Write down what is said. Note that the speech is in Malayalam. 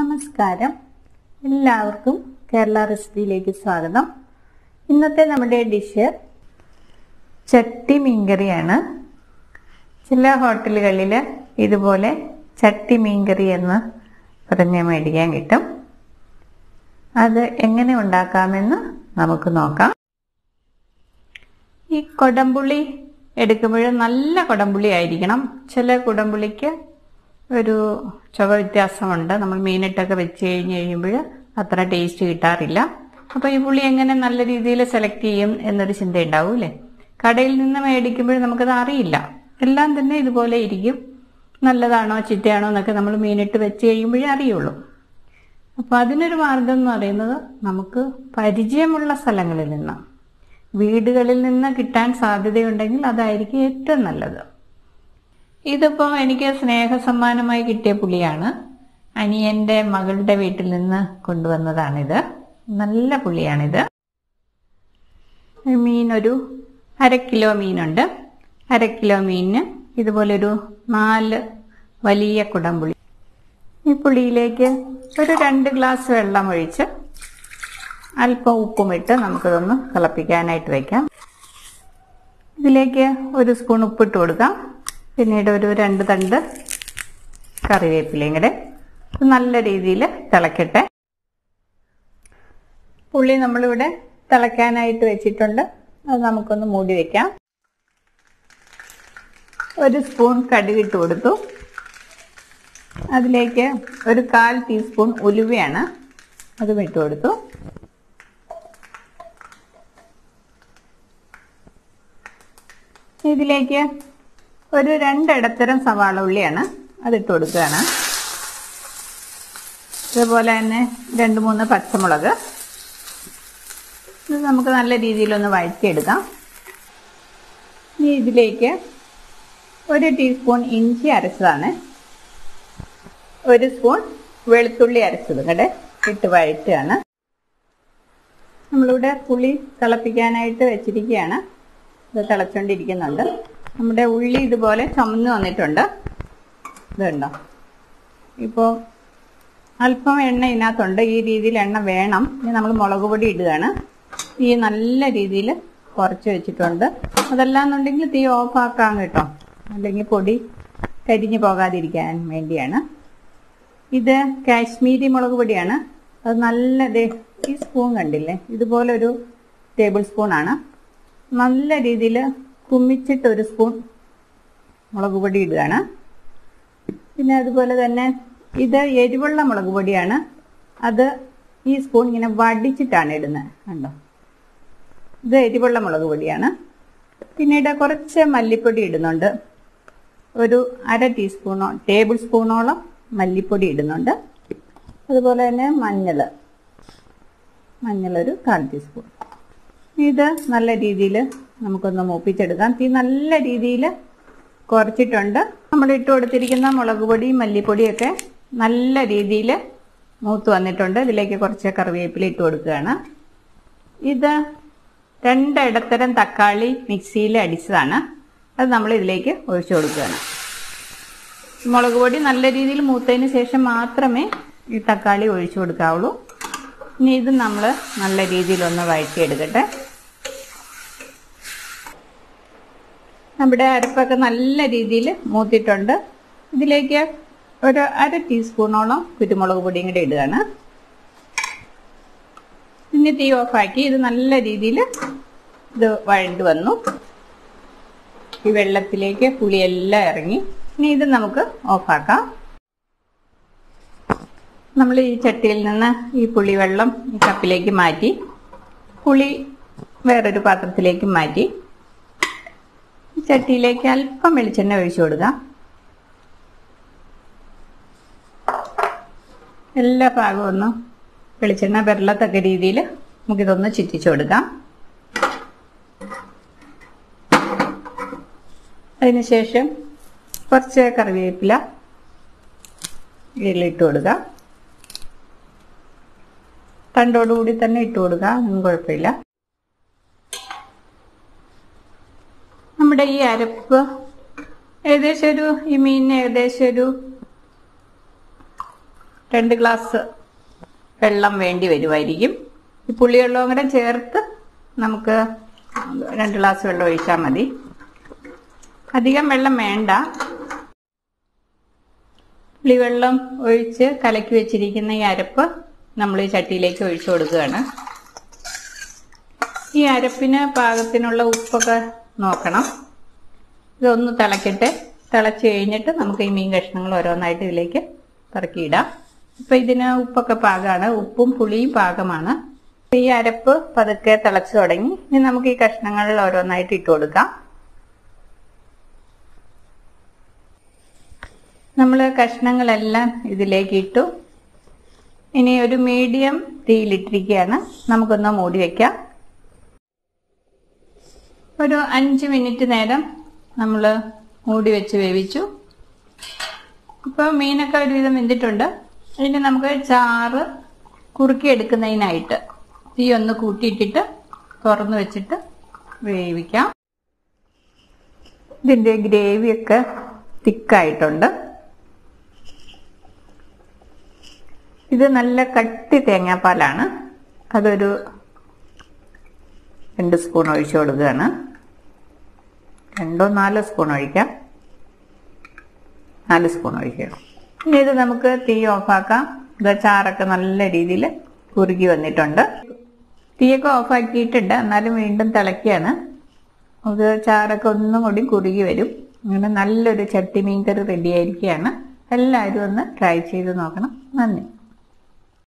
നമസ്കാരം എല്ലാവർക്കും കേരള റെസിപ്പിയിലേക്ക് സ്വാഗതം ഇന്നത്തെ നമ്മുടെ ഡിഷ് ചട്ടി മീൻകറിയാണ് ചില ഹോട്ടലുകളിൽ ഇതുപോലെ ചട്ടി മീൻകറി എന്ന് പറഞ്ഞ് മേടിക്കാൻ കിട്ടും അത് എങ്ങനെ ഉണ്ടാക്കാമെന്ന് നമുക്ക് നോക്കാം ഈ കൊടംപുളി എടുക്കുമ്പോൾ നല്ല കൊടംപുളി ആയിരിക്കണം ചില കുടംപുളിക്ക് ഒരു ചുവ വ്യത്യാസമുണ്ട് നമ്മൾ മീനിട്ടൊക്കെ വെച്ച് കഴിഞ്ഞ് കഴിയുമ്പോൾ അത്ര ടേസ്റ്റ് കിട്ടാറില്ല അപ്പോൾ ഈ പുളി എങ്ങനെ നല്ല രീതിയിൽ സെലക്ട് ചെയ്യും എന്നൊരു ചിന്ത ഉണ്ടാവും അല്ലേ കടയിൽ നിന്ന് മേടിക്കുമ്പോൾ നമുക്കത് അറിയില്ല എല്ലാം തന്നെ ഇതുപോലെ ഇരിക്കും നല്ലതാണോ ചിറ്റയാണോ എന്നൊക്കെ നമ്മൾ മീനിട്ട് വെച്ച് കഴിയുമ്പോഴേ അറിയുള്ളൂ അപ്പോൾ അതിനൊരു മാർഗം എന്ന് പറയുന്നത് നമുക്ക് പരിചയമുള്ള സ്ഥലങ്ങളിൽ നിന്ന് വീടുകളിൽ നിന്ന് കിട്ടാൻ സാധ്യതയുണ്ടെങ്കിൽ അതായിരിക്കും ഏറ്റവും നല്ലത് ഇതിപ്പോൾ എനിക്ക് സ്നേഹസമ്മാനമായി കിട്ടിയ പുളിയാണ് അനിയന്റെ മകളുടെ വീട്ടിൽ നിന്ന് കൊണ്ടുവന്നതാണിത് നല്ല പുളിയാണിത് മീൻ ഒരു അര കിലോ മീനുണ്ട് അര കിലോ മീനിന് ഇതുപോലൊരു നാല് വലിയ കുടംപുളി ഈ പുളിയിലേക്ക് ഒരു രണ്ട് ഗ്ലാസ് വെള്ളം ഒഴിച്ച് അല്പം ഉപ്പുമിട്ട് നമുക്കിതൊന്ന് തിളപ്പിക്കാനായിട്ട് വയ്ക്കാം ഇതിലേക്ക് ഒരു സ്പൂൺ ഉപ്പിട്ട് കൊടുക്കാം പിന്നീട് ഒരു രണ്ട് തണ്ട് കറിവേപ്പിലയും കൂടെ നല്ല രീതിയിൽ തിളക്കട്ടെ പുളി നമ്മളിവിടെ തിളയ്ക്കാനായിട്ട് വെച്ചിട്ടുണ്ട് അത് നമുക്കൊന്ന് മൂടി വെക്കാം ഒരു സ്പൂൺ കടുകിട്ട് കൊടുത്തു അതിലേക്ക് ഒരു കാൽ ടീസ്പൂൺ ഉലുവയാണ് അതും ഇട്ട് കൊടുത്തു ഇതിലേക്ക് ഒരു രണ്ടിടത്തരം സവാള ഉള്ളിയാണ് അതിട്ട് കൊടുക്കുകയാണ് അതുപോലെ തന്നെ രണ്ട് മൂന്ന് പച്ചമുളക് ഇത് നമുക്ക് നല്ല രീതിയിലൊന്ന് വഴറ്റിയെടുക്കാം ഇനി ഇതിലേക്ക് ഒരു ടീസ്പൂൺ ഇഞ്ചി അരച്ചതാണ് ഒരു സ്പൂൺ വെളുത്തുള്ളി അരച്ചത് കൂടെ ഇട്ട് വഴറ്റുകയാണ് നമ്മളിവിടെ പുളി തിളപ്പിക്കാനായിട്ട് വെച്ചിരിക്കുകയാണ് ഇത് തിളച്ചുകൊണ്ടിരിക്കുന്നുണ്ട് നമ്മുടെ ഉള്ളി ഇതുപോലെ ചുമന്ന് വന്നിട്ടുണ്ട് ഇതുണ്ടോ ഇപ്പോൾ അല്പം എണ്ണ ഇതിനകത്തുണ്ട് ഈ രീതിയിൽ എണ്ണ വേണം ഇനി നമ്മൾ മുളക് പൊടി ഇടുകയാണ് തീ നല്ല രീതിയിൽ കുറച്ച് വെച്ചിട്ടുണ്ട് അതല്ലാന്നുണ്ടെങ്കിൽ തീ ഓഫ് ആക്കാം കേട്ടോ അല്ലെങ്കിൽ പൊടി കരിഞ്ഞു പോകാതിരിക്കാൻ വേണ്ടിയാണ് ഇത് കാശ്മീരി മുളക് പൊടിയാണ് അത് നല്ല ദേ ഈ സ്പൂൺ കണ്ടില്ലേ ഇതുപോലെ ഒരു ടേബിൾ സ്പൂണാണ് നല്ല രീതിയിൽ കുമ്മിച്ചിട്ട് ഒരു സ്പൂൺ മുളക് പൊടി ഇടുകയാണ് പിന്നെ അതുപോലെ തന്നെ ഇത് എരിവുള്ള മുളക് പൊടിയാണ് അത് ഈ സ്പൂൺ ഇങ്ങനെ വടിച്ചിട്ടാണ് ഇടുന്നത് കണ്ടോ ഇത് എരിവുള്ള മുളക് പൊടിയാണ് പിന്നീട് കുറച്ച് മല്ലിപ്പൊടി ഇടുന്നുണ്ട് ഒരു അര ടീസ്പൂണോ ടേബിൾ സ്പൂണോളം മല്ലിപ്പൊടി ഇടുന്നുണ്ട് അതുപോലെ തന്നെ മഞ്ഞൾ മഞ്ഞൾ ഒരു കാൽ ടീസ്പൂൺ ഇത് നല്ല രീതിയിൽ നമുക്കൊന്ന് മൂപ്പിച്ചെടുക്കാം തീ നല്ല രീതിയിൽ കുറച്ചിട്ടുണ്ട് നമ്മൾ ഇട്ട് കൊടുത്തിരിക്കുന്ന മുളക് പൊടി മല്ലിപ്പൊടിയൊക്കെ നല്ല രീതിയിൽ മൂത്ത് വന്നിട്ടുണ്ട് ഇതിലേക്ക് കുറച്ച് കറിവേപ്പില ഇട്ട് കൊടുക്കുകയാണ് ഇത് രണ്ട് ഇടത്തരം തക്കാളി മിക്സിയിൽ അടിച്ചതാണ് അത് നമ്മൾ ഇതിലേക്ക് ഒഴിച്ചു കൊടുക്കുകയാണ് മുളക് പൊടി നല്ല രീതിയിൽ മൂത്തതിന് ശേഷം മാത്രമേ ഈ തക്കാളി ഒഴിച്ചു കൊടുക്കാവുള്ളൂ ഇനി ഇത് നമ്മൾ നല്ല രീതിയിലൊന്ന് വഴറ്റിയെടുക്കട്ടെ നമ്മുടെ അരപ്പൊക്കെ നല്ല രീതിയിൽ മൂത്തിട്ടുണ്ട് ഇതിലേക്ക് ഒരു അര ടീസ്പൂണോളം കുരുമുളക് പൊടിയും കൂടി ഇടുകയാണ് പിന്നെ തീ ഓഫാക്കി ഇത് നല്ല രീതിയിൽ ഇത് വഴണ്ട് വന്നു ഈ വെള്ളത്തിലേക്ക് പുളിയെല്ലാം ഇറങ്ങി ഇനി ഇത് നമുക്ക് ഓഫാക്കാം നമ്മൾ ഈ ചട്ടിയിൽ നിന്ന് ഈ പുളിവെള്ളം ഈ കപ്പിലേക്ക് മാറ്റി പുളി വേറൊരു പാത്രത്തിലേക്ക് മാറ്റി ഈ ചട്ടിയിലേക്ക് അല്പം വെളിച്ചെണ്ണ ഒഴിച്ചു കൊടുക്കാം എല്ലാ ഭാഗവും ഒന്ന് വെളിച്ചെണ്ണ വെള്ളത്തക്ക രീതിയിൽ നമുക്കിതൊന്ന് ചുറ്റിച്ചു കൊടുക്കാം അതിനുശേഷം കുറച്ച് കറിവേപ്പില ഇതിലിട്ട് കൊടുക്കുക തണ്ടോടുകൂടി തന്നെ ഇട്ട് കൊടുക്കുക ഒന്നും കുഴപ്പമില്ല നമ്മുടെ ഈ അരപ്പ് ഏകദേശം ഒരു ഈ മീനിന് ഏകദേശം ഒരു രണ്ട് ഗ്ലാസ് വെള്ളം വേണ്ടി വരുമായിരിക്കും ഈ പുളിവെള്ളവും കൂടെ ചേർത്ത് നമുക്ക് രണ്ട് ഗ്ലാസ് വെള്ളം ഒഴിച്ചാൽ മതി അധികം വെള്ളം വേണ്ട പുളിവെള്ളം ഒഴിച്ച് കലക്കി വെച്ചിരിക്കുന്ന ഈ അരപ്പ് നമ്മൾ ഈ ചട്ടിയിലേക്ക് ഒഴിച്ചു കൊടുക്കുകയാണ് ഈ അരപ്പിന് പാകത്തിനുള്ള ഉപ്പൊക്കെ നോക്കണം ഇതൊന്ന് തിളക്കട്ടെ തിളച്ച് കഴിഞ്ഞിട്ട് നമുക്ക് ഈ മീൻ കഷ്ണങ്ങൾ ഓരോന്നായിട്ട് ഇതിലേക്ക് പറക്കിയിടാം ഇപ്പൊ ഇതിന് ഉപ്പൊക്കെ പാകമാണ് ഉപ്പും പുളിയും പാകമാണ് ഈ അരപ്പ് പതുക്കെ തിളച്ചു തുടങ്ങി ഇനി നമുക്ക് ഈ കഷ്ണങ്ങളിൽ ഓരോന്നായിട്ട് ഇട്ട് കൊടുക്കാം നമ്മൾ കഷ്ണങ്ങളെല്ലാം ഇതിലേക്ക് ഇട്ടു ഇനി ഒരു മീഡിയം തീയിലിട്ടിരിക്കുകയാണ് നമുക്കൊന്ന് മൂടി വയ്ക്കാം ഒരു അഞ്ച് മിനിറ്റ് നേരം നമ്മൾ മൂടി വെച്ച് വേവിച്ചു ഇപ്പോൾ മീനൊക്കെ ഒരുവിധം വെന്തിട്ടുണ്ട് ഇനി നമുക്ക് ചാറ് കുറുക്കിയെടുക്കുന്നതിനായിട്ട് തീ ഒന്ന് കൂട്ടിയിട്ടിട്ട് തുറന്നു വെച്ചിട്ട് വേവിക്കാം ഇതിൻ്റെ ഗ്രേവിയൊക്കെ തിക്കായിട്ടുണ്ട് ഇത് നല്ല കട്ടി തേങ്ങാപ്പാലാണ് അതൊരു രണ്ട് സ്പൂൺ ഒഴിച്ചു കൊടുക്കുകയാണ് രണ്ടോ നാലോ സ്പൂൺ ഒഴിക്കാം നാല് സ്പൂൺ ഒഴിക്കണം ഇനി ഇത് നമുക്ക് തീ ഓഫാക്കാം ഇത് ചാറൊക്കെ നല്ല രീതിയിൽ കുറുകി വന്നിട്ടുണ്ട് തീയൊക്കെ ഓഫാക്കിയിട്ടുണ്ട് എന്നാലും വീണ്ടും തിളയ്ക്കുകയാണ് അത് ചാറൊക്കെ ഒന്നും കൂടി കുറുകി വരും അങ്ങനെ നല്ലൊരു ചട്ടി മീൻ കറി റെഡി ആയിരിക്കുകയാണ് എല്ലാവരും ഒന്ന് ട്രൈ ചെയ്ത് നോക്കണം നന്ദി